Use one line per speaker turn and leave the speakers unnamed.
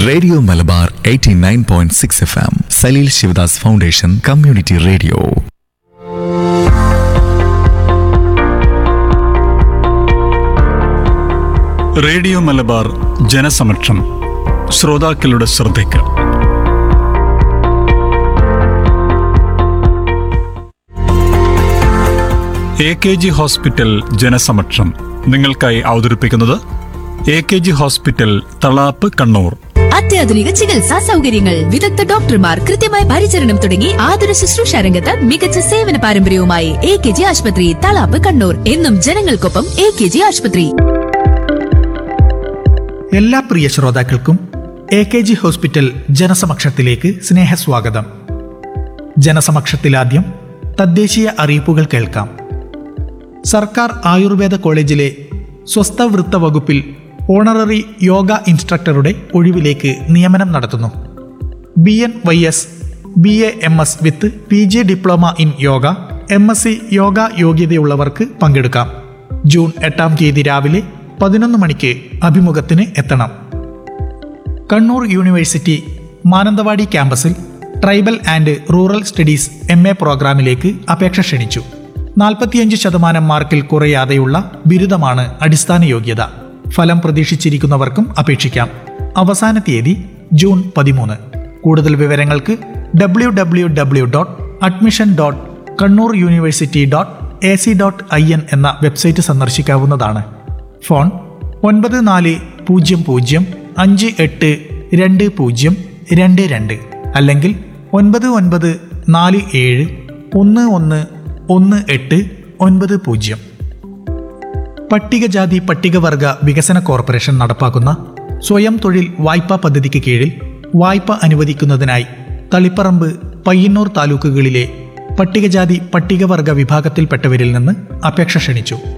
radio Malabar 89.6 F M Saleel Shivadas foundation community radio
radio Malabar ജനസമക്ഷം ശ്രോതാക്കളുടെ ശ്രദ്ധയ്ക്ക് എ കെ ജി ഹോസ്പിറ്റൽ ജനസമക്ഷം നിങ്ങൾക്കായി അവതരിപ്പിക്കുന്നത് A K G hospital Thalap Kannur
അത്യാധുനിക ചികിത്സാ സൗകര്യങ്ങൾ വിദഗ്ധ ഡോക്ടർമാർ കൃത്യമായ പരിചരണം തുടങ്ങി ആതുര ശുശ്രൂഷ രംഗത്ത് മികച്ച സേവന പാരമ്പര്യവുമായി എ കെ ജി ആശുപത്രി തളാപ്പ് കണ്ണൂർ എന്നും ജനങ്ങൾക്കൊപ്പം എ കെ ജി ആശുപത്രി
എല്ലാ പ്രിയ ശ്രോതാക്കൾക്കും എ കെ ജി ഹോസ്പിറ്റൽ ജനസമക്ഷത്തിലേക്ക് സ്നേഹസ്വാഗതം ജനസമക്ഷത്തിലാദ്യം തദ്ദേശീയ അറിയിപ്പുകൾ കേൾക്കാം സർക്കാർ ആയുർവേദ കോളേജിലെ സ്വസ്ഥ വൃത്ത വകുപ്പിൽ ഓണററി യോഗ ഇൻസ്ട്രക്ടറുടെ ഒഴിവിലേക്ക് നിയമനം നടത്തുന്നു B N Y S B A M S with P G diploma in yoga M S C yoga യോഗ്യതയുള്ളവർക്ക് പങ്കെടുക്കാം ജൂൺ എട്ടാം തീയതി രാവിലെ പതിനൊന്ന് മണിക്ക് അഭിമുഖത്തിന് എത്തണം കണ്ണൂർ യൂണിവേഴ്സിറ്റി മാനന്തവാടി ക്യാമ്പസിൽ tribal and rural studies M A പ്രോഗ്രാമിലേക്ക് അപേക്ഷ ക്ഷണിച്ചു നാൽപ്പത്തിയഞ്ച് ശതമാനം മാർക്കിൽ കുറയാതെയുള്ള ബിരുദമാണ് അടിസ്ഥാന യോഗ്യത ഫലം പ്രതീക്ഷിച്ചിരിക്കുന്നവർക്കും അപേക്ഷിക്കാം അവസാന തീയതി ജൂൺ പതിമൂന്ന് കൂടുതൽ വിവരങ്ങൾക്ക് W W W dot admission dot Kannur university dot A C dot I N എന്ന വെബ്സൈറ്റ് സന്ദർശിക്കാവുന്നതാണ് ഫോൺ ഒൻപത് നാല് പൂജ്യം പൂജ്യം അഞ്ച് എട്ട് രണ്ട് പൂജ്യം രണ്ട് രണ്ട് അല്ലെങ്കിൽ ഒൻപത് ഒൻപത് നാല് ഏഴ് ഒന്ന് ഒന്ന് ഒന്ന് എട്ട് ഒൻപത് പൂജ്യം പട്ടികജാതി പട്ടികവർഗ വികസന കോർപ്പറേഷൻ നടപ്പാക്കുന്ന സ്വയം തൊഴിൽ വായ്പാ പദ്ധതിക്ക് കീഴിൽ വായ്പ അനുവദിക്കുന്നതിനായി തളിപ്പറമ്പ് പയ്യന്നൂർ താലൂക്കുകളിലെ പട്ടികജാതി പട്ടികവർഗ വിഭാഗത്തിൽപ്പെട്ടവരിൽ നിന്ന് അപേക്ഷ ക്ഷണിച്ചു